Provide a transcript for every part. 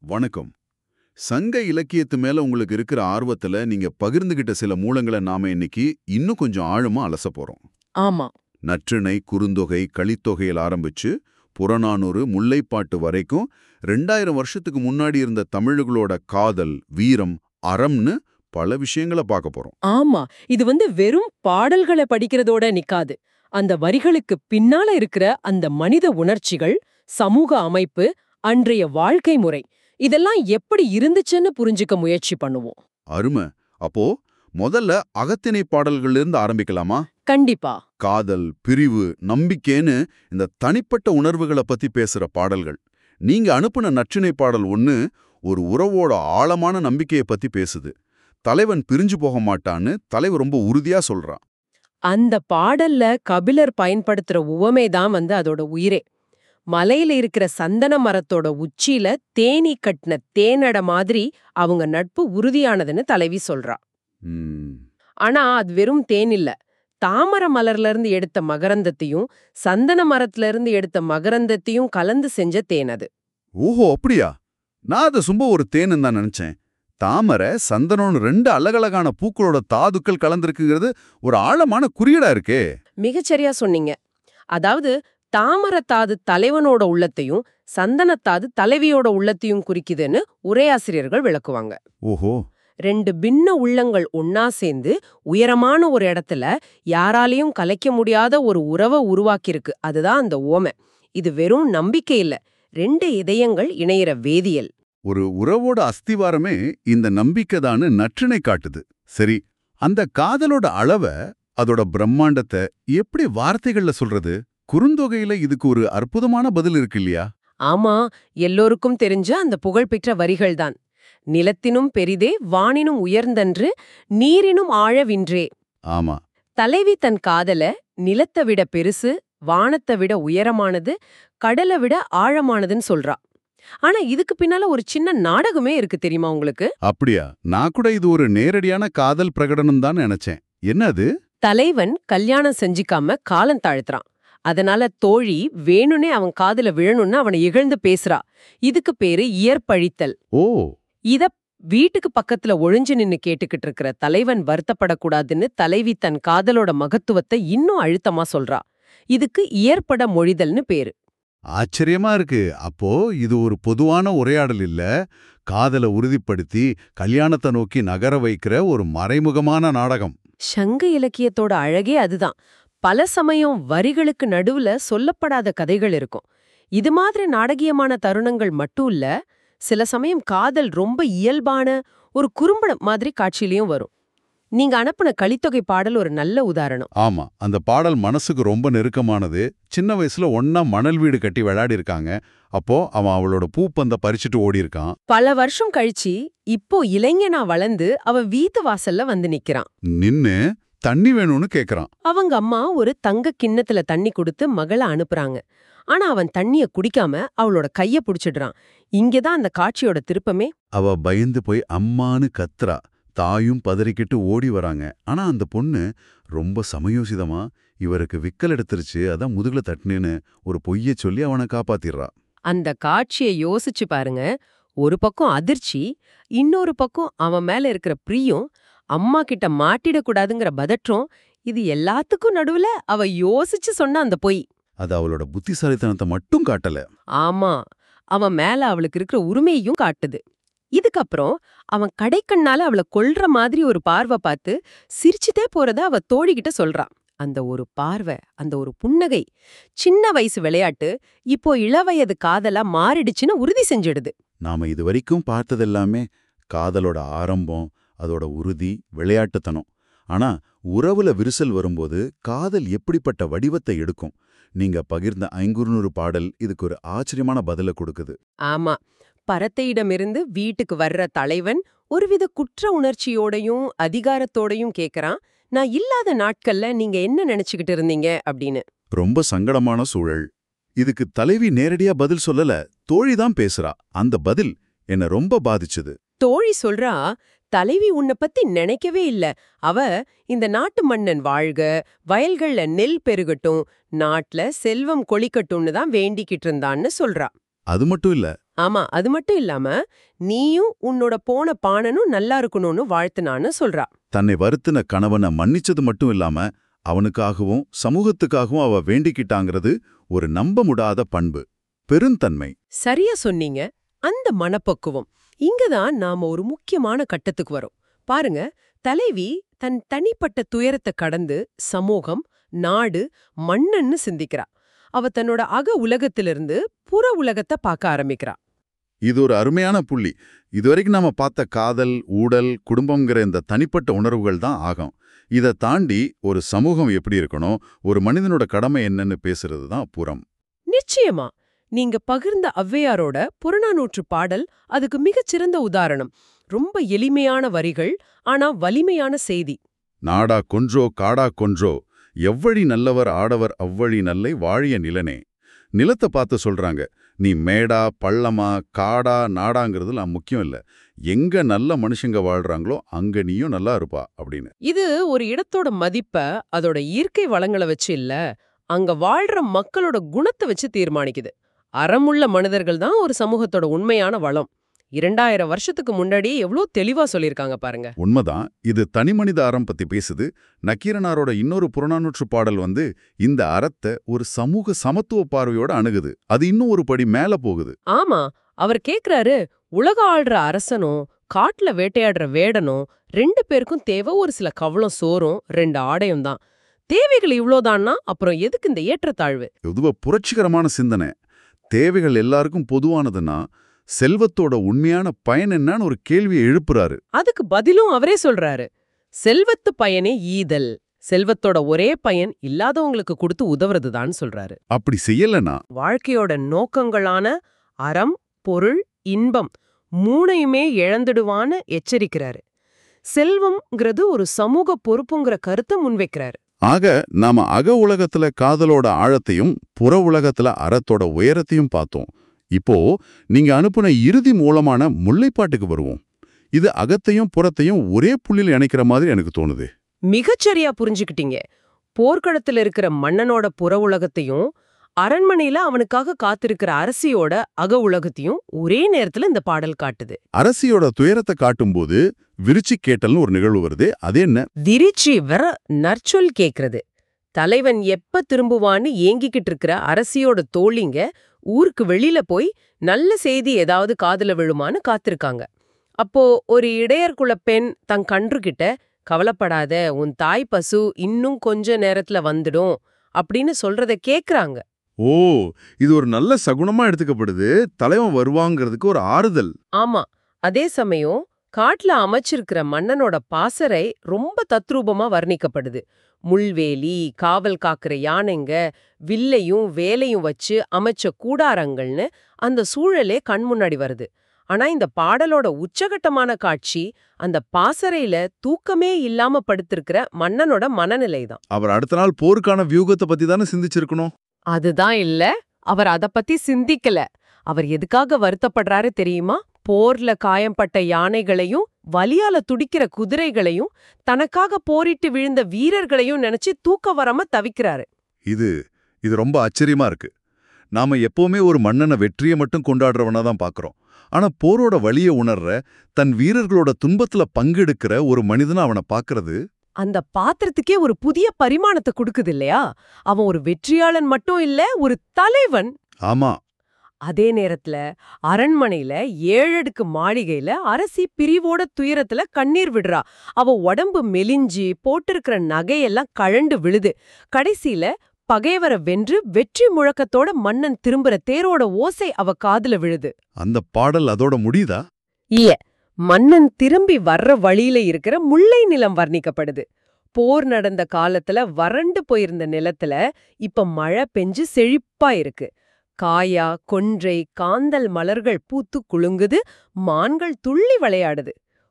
வணக்கம் சங்க இலக்கியத்து மேல உங்களுக்கு இருக்கிற ஆர்வத்துல நீங்க பகிர்ந்துகிட்ட சில மூலங்களை நாம இன்னைக்கு இன்னும் கொஞ்சம் ஆழமா அலச போறோம் ஆமா நற்றிணை குறுந்தொகை கலித்தொகையில் ஆரம்பிச்சு புறநானூறு முல்லைப்பாட்டு வரைக்கும் ரெண்டாயிரம் வருஷத்துக்கு முன்னாடி இருந்த தமிழர்களோட காதல் வீரம் அறம்னு பல விஷயங்களை பார்க்க போறோம் ஆமா இது வந்து வெறும் பாடல்களை படிக்கிறதோட நிக்காது அந்த வரிகளுக்கு பின்னால இருக்கிற அந்த மனித உணர்ச்சிகள் சமூக அமைப்பு அன்றைய வாழ்க்கை முறை இதெல்லாம் எப்படி இருந்துச்சுன்னு புரிஞ்சுக்க முயற்சி பண்ணுவோம் அருமை அப்போ முதல்ல அகத்திணை பாடல்கள்ல இருந்து ஆரம்பிக்கலாமா கண்டிப்பா காதல் பிரிவு நம்பிக்கைன்னு இந்த தனிப்பட்ட உணர்வுகளை பத்தி பேசுற பாடல்கள் நீங்க அனுப்புன நற்றிணை பாடல் ஒண்ணு ஒரு உறவோட ஆழமான நம்பிக்கையை பத்தி பேசுது தலைவன் பிரிஞ்சு போக மாட்டான்னு தலைவர் ரொம்ப உறுதியா சொல்றான் அந்த பாடல்ல கபிலர் பயன்படுத்துற உவமை தான் வந்து அதோட உயிரே மலையில இருக்கிற சந்தன மரத்தோட உச்சியில தேனீ கட்டின தேனட மாதிரி அவங்க நட்பு உறுதியானதுன்னு தலைவி சொல்றா ம், ஆனா அது வெறும் தேன் இல்ல தாமர மலர்ல இருந்து எடுத்த மகரந்தத்தையும் சந்தன மரத்துல இருந்து எடுத்த மகரந்தத்தையும் கலந்து செஞ்ச தேன் அது ஓஹோ அப்படியா நான் அதை சும்மா ஒரு தேன்னு தான் நினைச்சேன் தாமரை சந்தனம்னு ரெண்டு அழகழகான பூக்களோட தாதுக்கள் கலந்திருக்குங்கிறது ஒரு ஆழமான குறியீடா இருக்கே மிகச்சரியா சொன்னீங்க அதாவது தாமரத்தாது தலைவனோட உள்ளத்தையும் சந்தனத்தாது தலைவியோட உள்ளத்தையும் குறிக்குதுன்னு உரையாசிரியர்கள் விளக்குவாங்க ஓஹோ ரெண்டு பின்ன உள்ளங்கள் ஒன்னா சேர்ந்து உயரமான ஒரு இடத்துல யாராலையும் கலைக்க முடியாத ஒரு உறவை உருவாக்கியிருக்கு அதுதான் அந்த ஓமை இது வெறும் நம்பிக்கை இல்ல ரெண்டு இதயங்கள் இணையிற வேதியியல் ஒரு உறவோட அஸ்திவாரமே இந்த நம்பிக்கைதான்னு நற்றிணை காட்டுது சரி அந்த காதலோட அளவ அதோட பிரம்மாண்டத்தை எப்படி வார்த்தைகள்ல சொல்றது குறுந்தொகையில இதுக்கு ஒரு அற்புதமான பதில் இருக்கு இல்லையா ஆமா எல்லோருக்கும் தெரிஞ்ச அந்த புகழ்பெற்ற வரிகள்தான் நிலத்தினும் பெரிதே வானினும் உயர்ந்தன்று நீரினும் ஆழவின்றே ஆமா தலைவி தன் காதல நிலத்தை விட பெருசு வானத்தை விட உயரமானது கடலை விட ஆழமானதுன்னு சொல்றா ஆனா இதுக்கு பின்னால ஒரு சின்ன நாடகமே இருக்கு தெரியுமா உங்களுக்கு அப்படியா நான் கூட இது ஒரு நேரடியான காதல் பிரகடனம் தான் நினைச்சேன் என்ன அது தலைவன் கல்யாணம் செஞ்சிக்காம காலம் தாழ்த்துறான் அதனால தோழி வேணுனே அவன் காதுல விழணும்னு அவனை இகழ்ந்து பேசுறா இதுக்கு பேரு இயற்பழித்தல் ஓ இத வீட்டுக்கு பக்கத்துல ஒழிஞ்சு நின்னு கேட்டுக்கிட்டு இருக்கிற தலைவன் வருத்தப்படக்கூடாதுன்னு தலைவி தன் காதலோட மகத்துவத்தை இன்னும் அழுத்தமா சொல்றா இதுக்கு இயற்பட மொழிதல்னு பேரு ஆச்சரியமா இருக்கு அப்போ இது ஒரு பொதுவான உரையாடல் இல்ல காதலை உறுதிப்படுத்தி கல்யாணத்தை நோக்கி நகர வைக்கிற ஒரு மறைமுகமான நாடகம் சங்க இலக்கியத்தோட அழகே அதுதான் பல சமயம் வரிகளுக்கு நடுவுல சொல்லப்படாத கதைகள் இருக்கும் இது மாதிரி நாடகீயமான தருணங்கள் மட்டும் இல்ல சில சமயம் காதல் ரொம்ப இயல்பான ஒரு குறும்படம் மாதிரி காட்சியிலயும் வரும் நீங்க அனுப்புன கலித்தொகை பாடல் ஒரு நல்ல உதாரணம் ஆமா அந்த பாடல் மனசுக்கு ரொம்ப நெருக்கமானது சின்ன வயசுல ஒன்னா மணல் வீடு கட்டி விளையாடி இருக்காங்க அப்போ அவன் அவளோட பூப்பந்த பறிச்சுட்டு ஓடி இருக்கான் பல வருஷம் கழிச்சு இப்போ இளைஞனா வளர்ந்து அவ வீட்டு வாசல்ல வந்து நிக்கிறான் நின்னு தண்ணி வேணும்னு கேக்குறான் அவங்க அம்மா ஒரு தங்க கிண்ணத்துல தண்ணி கொடுத்து மகளை அனுப்புறாங்க ஆனா அவன் தண்ணிய குடிக்காம அவளோட கைய புடிச்சிடுறான் இங்கதான் அந்த காட்சியோட திருப்பமே அவ பயந்து போய் அம்மான்னு கத்துறா தாயும் பதறிக்கிட்டு ஓடி வராங்க ஆனா அந்த பொண்ணு ரொம்ப சமயோசிதமா இவருக்கு விக்கல் எடுத்துருச்சு அதான் முதுகுல தட்டுனேன்னு ஒரு பொய்ய சொல்லி அவனை காப்பாத்திடுறா அந்த காட்சியை யோசிச்சு பாருங்க ஒரு பக்கம் அதிர்ச்சி இன்னொரு பக்கம் அவன் மேல இருக்கிற பிரியம் அம்மா கிட்ட மாட்டிடக்கூடாதுங்கிற பதற்றம் இது எல்லாத்துக்கும் நடுவுல அவ யோசிச்சு சொன்ன அந்த பொய் அது அவளோட புத்திசாலித்தனத்தை மட்டும் காட்டல ஆமா அவன் மேல அவளுக்கு இருக்கிற உரிமையையும் காட்டுது இதுக்கப்புறம் அவன் கடைக்கண்ணால அவளை கொல்ற மாதிரி ஒரு பார்வை பார்த்து சிரிச்சுட்டே போறத அவ தோழிகிட்ட சொல்றான் அந்த ஒரு பார்வை அந்த ஒரு புன்னகை சின்ன வயசு விளையாட்டு இப்போ இளவயது காதலா மாறிடுச்சுன்னு உறுதி செஞ்சிடுது நாம இது வரைக்கும் பார்த்ததெல்லாமே காதலோட ஆரம்பம் அதோட உறுதி விளையாட்டுத்தனம் ஆனா உறவுல விரிசல் வரும்போது காதல் எப்படிப்பட்ட வடிவத்தை எடுக்கும் நீங்க பகிர்ந்த ஐங்குறுநூறு பாடல் இதுக்கு ஒரு ஆச்சரியமான பதில கொடுக்குது ஆமா பரத்தையிடமிருந்து வீட்டுக்கு வர்ற தலைவன் ஒருவித குற்ற உணர்ச்சியோடையும் அதிகாரத்தோடையும் கேக்குறான் நான் இல்லாத நாட்கள்ல நீங்க என்ன நினைச்சுக்கிட்டு இருந்தீங்க அப்படின்னு ரொம்ப சங்கடமான சூழல் இதுக்கு தலைவி நேரடியா பதில் சொல்லல தோழிதான் பேசுறா அந்த பதில் என்ன ரொம்ப பாதிச்சுது தோழி சொல்றா தலைவி உன்னை பத்தி நினைக்கவே இல்ல அவ இந்த நாட்டு மன்னன் வாழ்க வயல்கள்ல நெல் பெருகட்டும் நாட்டுல செல்வம் கொளிக்கட்டும்னு தான் வேண்டிக்கிட்டு இருந்தான்னு சொல்றா அது மட்டும் இல்ல ஆமா அது மட்டும் இல்லாம நீயும் உன்னோட போன பாணனும் நல்லா இருக்கணும்னு வாழ்த்துனான்னு சொல்றா தன்னை வருத்தின கணவனை மன்னிச்சது மட்டும் இல்லாம அவனுக்காகவும் சமூகத்துக்காகவும் அவ வேண்டிக்கிட்டாங்கிறது ஒரு நம்ப முடியாத பண்பு பெருந்தன்மை சரியா சொன்னீங்க அந்த மனப்பக்குவம் இங்கதான் நாம ஒரு முக்கியமான கட்டத்துக்கு வரோம் பாருங்க தலைவி தன் தனிப்பட்ட துயரத்தை கடந்து சமூகம் நாடு மண்ணன்னு சிந்திக்கிறா அவ தன்னோட அக உலகத்திலிருந்து புற உலகத்தை பார்க்க ஆரம்பிக்கிறா இது ஒரு அருமையான புள்ளி இதுவரைக்கும் நாம பார்த்த காதல் ஊடல் குடும்பம்ங்கிற இந்த தனிப்பட்ட உணர்வுகள் தான் ஆகும் இதை தாண்டி ஒரு சமூகம் எப்படி இருக்கணும் ஒரு மனிதனோட கடமை என்னன்னு பேசுறது தான் புறம் நிச்சயமா நீங்க பகிர்ந்த ஔவையாரோட புறநானூற்று பாடல் அதுக்கு மிகச்சிறந்த உதாரணம் ரொம்ப எளிமையான வரிகள் ஆனா வலிமையான செய்தி நாடா கொன்றோ காடா கொன்றோ எவ்வழி நல்லவர் ஆடவர் அவ்வழி நல்லை வாழிய நிலனே நிலத்தை பார்த்து சொல்றாங்க நீ மேடா பள்ளமா காடா நாடாங்கிறதுலாம் முக்கியம் இல்ல எங்க நல்ல மனுஷங்க வாழ்றாங்களோ அங்க நீயும் நல்லா இருப்பா அப்படின்னு இது ஒரு இடத்தோட மதிப்ப அதோட இயற்கை வளங்களை வச்சு இல்ல அங்க வாழ்ற மக்களோட குணத்தை வச்சு தீர்மானிக்குது அறமுள்ள மனிதர்கள் தான் ஒரு சமூகத்தோட உண்மையான வளம் இரண்டாயிரம் வருஷத்துக்கு முன்னாடி எவ்வளோ தெளிவா சொல்லியிருக்காங்க பாருங்க உண்மைதான் இது தனிமனித அறம் பத்தி பேசுது நக்கீரனாரோட இன்னொரு புறநானூற்று பாடல் வந்து இந்த அறத்தை ஒரு சமூக சமத்துவ பார்வையோட அணுகுது அது இன்னும் ஒரு படி மேல போகுது ஆமா அவர் கேக்குறாரு உலக ஆள்ற அரசனும் காட்டுல வேட்டையாடுற வேடனும் ரெண்டு பேருக்கும் தேவை ஒரு சில கவளம் சோறும் ரெண்டு ஆடையும் தான் தேவைகள் இவ்ளோதான்னா அப்புறம் எதுக்கு இந்த ஏற்றத்தாழ்வு பொதுவா புரட்சிகரமான சிந்தனை தேவைகள் எல்லாருக்கும் பொதுவானதுன்னா செல்வத்தோட உண்மையான பயன் என்னன்னு ஒரு கேள்வியை எழுப்புறாரு அதுக்கு பதிலும் அவரே சொல்றாரு செல்வத்து பயனே ஈதல் செல்வத்தோட ஒரே பயன் இல்லாதவங்களுக்கு கொடுத்து உதவுறதுதான் சொல்றாரு அப்படி செய்யலனா வாழ்க்கையோட நோக்கங்களான அறம் பொருள் இன்பம் மூணையுமே இழந்துடுவான்னு எச்சரிக்கிறாரு செல்வம்ங்கிறது ஒரு சமூக பொறுப்புங்கிற கருத்தை முன்வைக்கிறாரு ஆக நாம அக உலகத்துல காதலோட ஆழத்தையும் புற உலகத்துல அறத்தோட உயரத்தையும் பார்த்தோம் இப்போ நீங்க அனுப்புன இறுதி மூலமான முல்லைப்பாட்டுக்கு வருவோம் இது அகத்தையும் புறத்தையும் ஒரே புள்ளியில் இணைக்கிற மாதிரி எனக்கு தோணுது மிகச்சரியா புரிஞ்சுக்கிட்டீங்க போர்க்களத்துல இருக்கிற மன்னனோட புற உலகத்தையும் அரண்மனையில அவனுக்காக காத்திருக்கிற அரசியோட அக உலகத்தையும் ஒரே நேரத்துல இந்த பாடல் காட்டுது அரசியோட துயரத்தை காட்டும்போது விரிச்சி கேட்டல்னு ஒரு நிகழ்வு வருது அது என்ன விரிச்சி வர நற்சொல் கேக்குறது தலைவன் எப்ப திரும்புவான்னு ஏங்கிக்கிட்டு இருக்கிற அரசியோட தோழிங்க ஊருக்கு வெளியில போய் நல்ல செய்தி ஏதாவது காதுல விழுமான்னு காத்திருக்காங்க அப்போ ஒரு இடையர்குல பெண் தன் கன்றுகிட்ட கவலைப்படாத உன் தாய் பசு இன்னும் கொஞ்ச நேரத்துல வந்துடும் அப்படின்னு சொல்றத கேக்குறாங்க ஓ இது ஒரு நல்ல சகுனமா எடுத்துக்கப்படுது தலைவன் வருவாங்கிறதுக்கு ஒரு ஆறுதல் ஆமா அதே சமயம் காட்டுல அமைச்சிருக்கிற மன்னனோட பாசறை ரொம்ப தத்ரூபமா வர்ணிக்கப்படுது முள்வேலி காவல் காக்கிற யானைங்க வில்லையும் வேலையும் வச்சு அமைச்ச கூடாரங்கள்னு அந்த சூழலே கண் முன்னாடி வருது ஆனா இந்த பாடலோட உச்சகட்டமான காட்சி அந்த பாசறையில தூக்கமே இல்லாம படுத்திருக்கிற மன்னனோட மனநிலை தான் அவர் அடுத்த நாள் போருக்கான வியூகத்தை பத்தி தானே சிந்திச்சிருக்கணும் அதுதான் இல்ல அவர் அத பத்தி சிந்திக்கல அவர் எதுக்காக வருத்தப்படுறாரு தெரியுமா போர்ல காயம்பட்ட யானைகளையும் வலியால துடிக்கிற குதிரைகளையும் தனக்காக போரிட்டு விழுந்த வீரர்களையும் நினைச்சு தூக்க வராம தவிக்கிறாரு இது இது ரொம்ப ஆச்சரியமா இருக்கு நாம எப்பவுமே ஒரு மன்னனை வெற்றியை மட்டும் கொண்டாடுறவனா தான் பாக்குறோம் ஆனா போரோட வலிய உணர்ற தன் வீரர்களோட துன்பத்துல பங்கெடுக்கிற ஒரு மனிதனை அவனை பாக்குறது அந்த பாத்திரத்துக்கே ஒரு புதிய பரிமாணத்தை கொடுக்குது இல்லையா அவன் ஒரு வெற்றியாளன் மட்டும் இல்ல ஒரு தலைவன் ஆமா அதே நேரத்துல அரண்மனையில ஏழடுக்கு மாளிகையில அரசி பிரிவோட துயரத்துல கண்ணீர் விடுறா அவ உடம்பு மெலிஞ்சி போட்டிருக்கிற நகையெல்லாம் கழண்டு விழுது கடைசியில பகைவரை வென்று வெற்றி முழக்கத்தோட மன்னன் திரும்புற தேரோட ஓசை அவ காதுல விழுது அந்த பாடல் அதோட முடியுதா இல்ல மன்னன் திரும்பி வர்ற வழியில இருக்கிற முல்லை நிலம் வர்ணிக்கப்படுது போர் நடந்த காலத்துல வறண்டு போயிருந்த நிலத்துல இப்ப மழை பெஞ்சு செழிப்பா இருக்கு காயா கொன்றை காந்தல் மலர்கள் பூத்து குலுங்குது மான்கள் துள்ளி விளையாடுது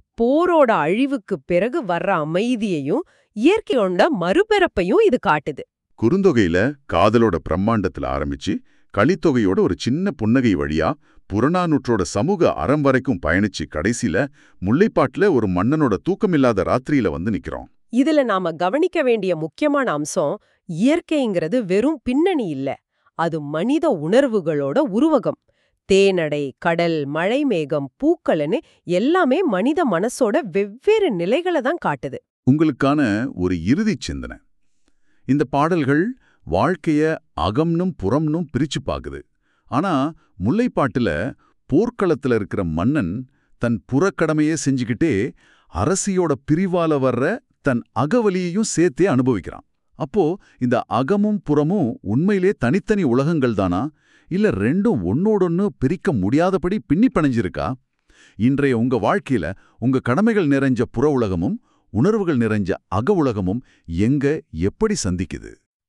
போரோட அழிவுக்கு பிறகு வர்ற அமைதியையும் இயற்கையோட மறுபிறப்பையும் இது காட்டுது குறுந்தொகையில காதலோட பிரம்மாண்டத்துல ஆரம்பிச்சு கலித்தொகையோட ஒரு சின்ன புன்னகை வழியா புறநானூற்றோட சமூக அறம் வரைக்கும் பயணிச்சு கடைசியில முல்லைப்பாட்டுல ஒரு மன்னனோட தூக்கமில்லாத ராத்திரியில வந்து நிக்கிறோம் இதுல நாம கவனிக்க வேண்டிய முக்கியமான அம்சம் இயற்கைங்கிறது வெறும் பின்னணி இல்ல அது மனித உணர்வுகளோட உருவகம் தேனடை கடல் மழை மேகம் பூக்கள்னு எல்லாமே மனித மனசோட வெவ்வேறு நிலைகளை தான் காட்டுது உங்களுக்கான ஒரு இறுதிச் சிந்தனை இந்த பாடல்கள் வாழ்க்கைய அகம்னும் புறம்னும் பிரிச்சு பாக்குது ஆனா முல்லைப்பாட்டுல போர்க்களத்துல இருக்கிற மன்னன் தன் புறக்கடமையே செஞ்சுக்கிட்டே அரசியோட பிரிவால வர்ற தன் அகவலியையும் சேர்த்தே அனுபவிக்கிறான் அப்போ இந்த அகமும் புறமும் உண்மையிலே தனித்தனி உலகங்கள் தானா இல்ல ரெண்டும் ஒன்னோடொன்னு பிரிக்க முடியாதபடி பின்னி பிணைஞ்சிருக்கா இன்றைய உங்க வாழ்க்கையில உங்க கடமைகள் நிறைஞ்ச புற உலகமும் உணர்வுகள் நிறைஞ்ச அக உலகமும் எங்க எப்படி சந்திக்குது